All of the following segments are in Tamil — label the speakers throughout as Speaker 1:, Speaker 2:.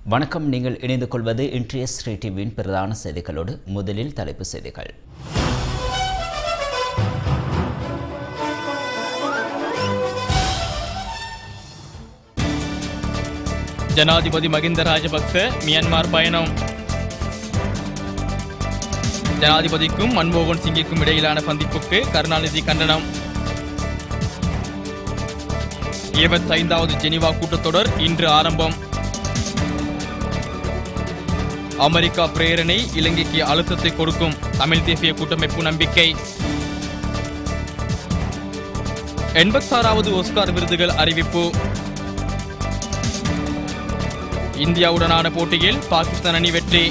Speaker 1: வணக்கம் நீங்கள் இணைந்து கொள்வது இன்றைய ஸ்ரீ டிவியின் பிரதான செய்திகளோடு முதலில் தலைப்பு செய்திகள்
Speaker 2: ஜனாதிபதி மகிந்த ராஜபக்ச மியான்மர் பயணம் ஜனாதிபதிக்கும் மன்மோகன் சிங்கிற்கும் இடையிலான சந்திப்புக்கு கருணாநிதி கண்டனம் இருபத்தைந்தாவது ஜெனீவா கூட்டத்தொடர் இன்று ஆரம்பம் அமெரிக்கா பிரேரணை இலங்கைக்கு அழுத்தத்தை கொடுக்கும் தமிழ் தேசிய கூட்டமைப்பு நம்பிக்கை எண்பத்தாறாவது ஒஸ்கார் விருதுகள் அறிவிப்பு இந்தியாவுடனான போட்டியில் பாகிஸ்தான் அணி வெற்றி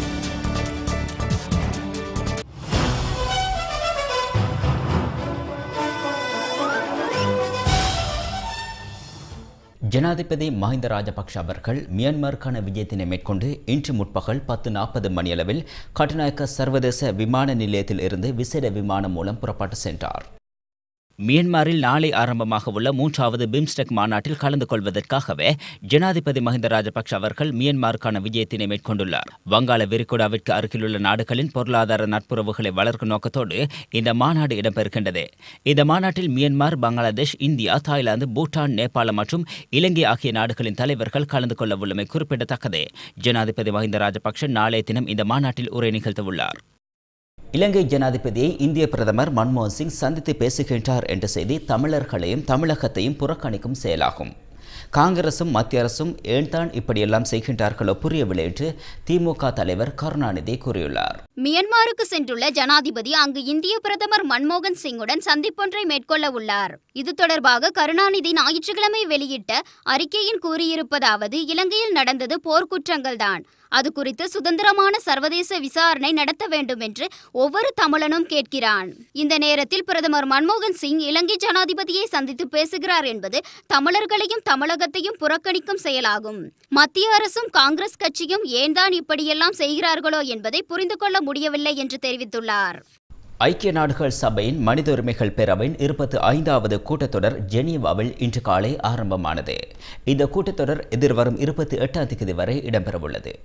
Speaker 1: ஜனாதிபதி மஹிந்த ராஜபக்ஷ அவர்கள் மியான்மருக்கான விஜயத்தினை மேற்கொண்டு இன்று முற்பகல் பத்து நாற்பது மணியளவில் கட்டுநாயக்க சர்வதேச விமான நிலையத்தில் இருந்து விசேட விமானம் மூலம் புறப்பட்டு சென்றார் மியான்மரில் நாளை ஆரம்பமாக உள்ள மூன்றாவது பிம்ஸ்டெக் மாநாட்டில் கலந்து கொள்வதற்காகவே ஜனாதிபதி மஹிந்த ராஜபக்ஷ அவர்கள் மியான்மருக்கான விஜயத்தினை மேற்கொண்டுள்ளார் வங்காள விரிகுடாவிற்கு அருகிலுள்ள நாடுகளின் பொருளாதார நட்புறவுகளை வளர்க்கும் நோக்கத்தோடு இந்த மாநாடு இடம்பெறுகின்றது இந்த மாநாட்டில் Myanmar Bangladesh India Thailand Bhutan நேபாளம் மற்றும் இலங்கை ஆகிய நாடுகளின் தலைவர்கள் கலந்து கொள்ள உள்ளமை குறிப்பிடத்தக்கது ஜனாதிபதி மஹிந்த ராஜபக்ஷ நாளைய தினம் இந்த மாநாட்டில் உரை நிகழ்த்தவுள்ளார் இலங்கை ஜனாதிபதியை இந்திய பிரதமர் மன்மோகன் சிங் சந்தித்து பேசுகின்றார் என்ற செய்தி தமிழர்களையும் தமிழகத்தையும் புறக்கணிக்கும் செயலாகும் காங்கிரசும் மத்திய அரசும் ஏன்தான் இப்படியெல்லாம் செய்கின்றார்களோ புரியவில்லை என்று திமுக தலைவர் கருணாநிதி கூறியுள்ளார்
Speaker 3: மியன்மாருக்கு சென்றுள்ள ஜனாதிபதி அங்கு இந்திய பிரதமர் மன்மோகன் சிங்குடன் சந்திப்பொன்றை மேற்கொள்ள உள்ளார் இது தொடர்பாக கருணாநிதி ஞாயிற்றுக்கிழமை வெளியிட்ட அறிக்கையில் கூறியிருப்பதாவது இலங்கையில் நடந்தது போர்க்குற்றங்கள்தான் அது குறித்து சுதந்திரமான சர்வதேச விசாரணை நடத்த வேண்டும் என்று ஒவ்வொரு தமிழனும் கேட்கிறான் இந்த நேரத்தில் பிரதமர் மன்மோகன் சிங் இலங்கை ஜனாதிபதியை சந்தித்து பேசுகிறார் என்பது தமிழர்களையும் தமிழகத்தையும் புறக்கணிக்கும் செயலாகும் மத்திய அரசும் காங்கிரஸ் கட்சியும் ஏன்தான் இப்படியெல்லாம் செய்கிறார்களோ என்பதை புரிந்து கொள்ள முடியவில்லை என்று தெரிவித்துள்ளார்
Speaker 1: ஐக்கிய நாடுகள் சபையின் மனித உரிமைகள் பேரவையின் இருபத்தி ஐந்தாவது கூட்டத்தொடர் ஜெனீவாவில் இன்று காலை ஆரம்பமானது இந்த கூட்டத்தொடர் எதிர்வரும் இருபத்தி எட்டாம் தேதி வரை இடம்பெறவுள்ளது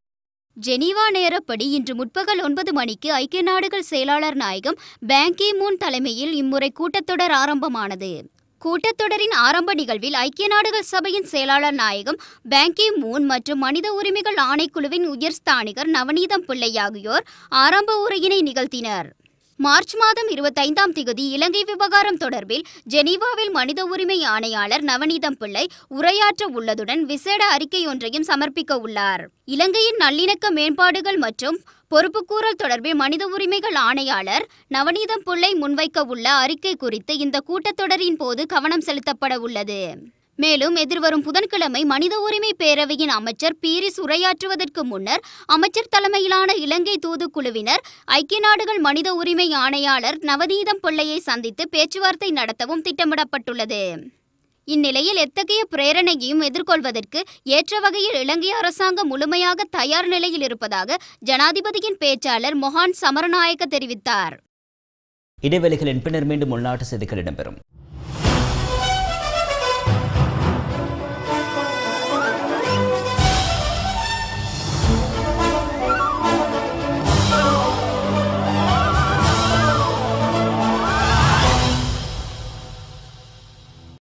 Speaker 3: ஜெனீவா நேரப்படி இன்று முற்பகல் ஒன்பது மணிக்கு ஐக்கிய நாடுகள் செயலாளர் நாயகம் பேங்கி மூன் தலைமையில் இம்முறை கூட்டத்தொடர் ஆரம்பமானது கூட்டத்தொடரின் ஆரம்ப நிகழ்வில் ஐக்கிய நாடுகள் சபையின் செயலாளர் நாயகம் பேங்கி மூன் மற்றும் மனித உரிமைகள் ஆணைக்குழுவின் உயர்ஸ்தானிகர் நவநீதம் பிள்ளை ஆகியோர் ஆரம்ப உரையினை நிகழ்த்தினர் மார்ச் மாதம் இருபத்தைந்தாம் திகதி இலங்கை விவகாரம் தொடர்பில் ஜெனீவாவில் மனித உரிமை ஆணையாளர் நவநீதம் பிள்ளை உரையாற்ற உள்ளதுடன் விசேட அறிக்கை ஒன்றையும் சமர்ப்பிக்க உள்ளார் இலங்கையின் நல்லிணக்க மேம்பாடுகள் மற்றும் பொறுப்புக்கூறல் தொடர்பில் மனித உரிமைகள் ஆணையாளர் நவநீதம் பிள்ளை முன்வைக்க உள்ள அறிக்கை குறித்து இந்த கூட்டத்தொடரின் போது கவனம் செலுத்தப்பட உள்ளது மேலும் எதிர்வரும் புதன்கிழமை மனித உரிமை பேரவையின் அமைச்சர் பீரிஸ் உரையாற்றுவதற்கு முன்னர் அமைச்சர் தலைமையிலான இலங்கை தூதுக்குழுவினர் ஐக்கிய நாடுகள் மனித உரிமை ஆணையாளர் நவநீதம் பிள்ளையை சந்தித்து பேச்சுவார்த்தை நடத்தவும் திட்டமிடப்பட்டுள்ளது இந்நிலையில் எத்தகைய பிரேரணையையும் எதிர்கொள்வதற்கு ஏற்ற வகையில் இலங்கை அரசாங்கம் முழுமையாக தயார் நிலையில் இருப்பதாக ஜனாதிபதியின் பேச்சாளர் மொஹான் சமரநாயக்க தெரிவித்தார்
Speaker 1: இடைவெளிகளின் பின்னர் மீண்டும் உள்நாட்டு செய்திகள் இடம்பெறும்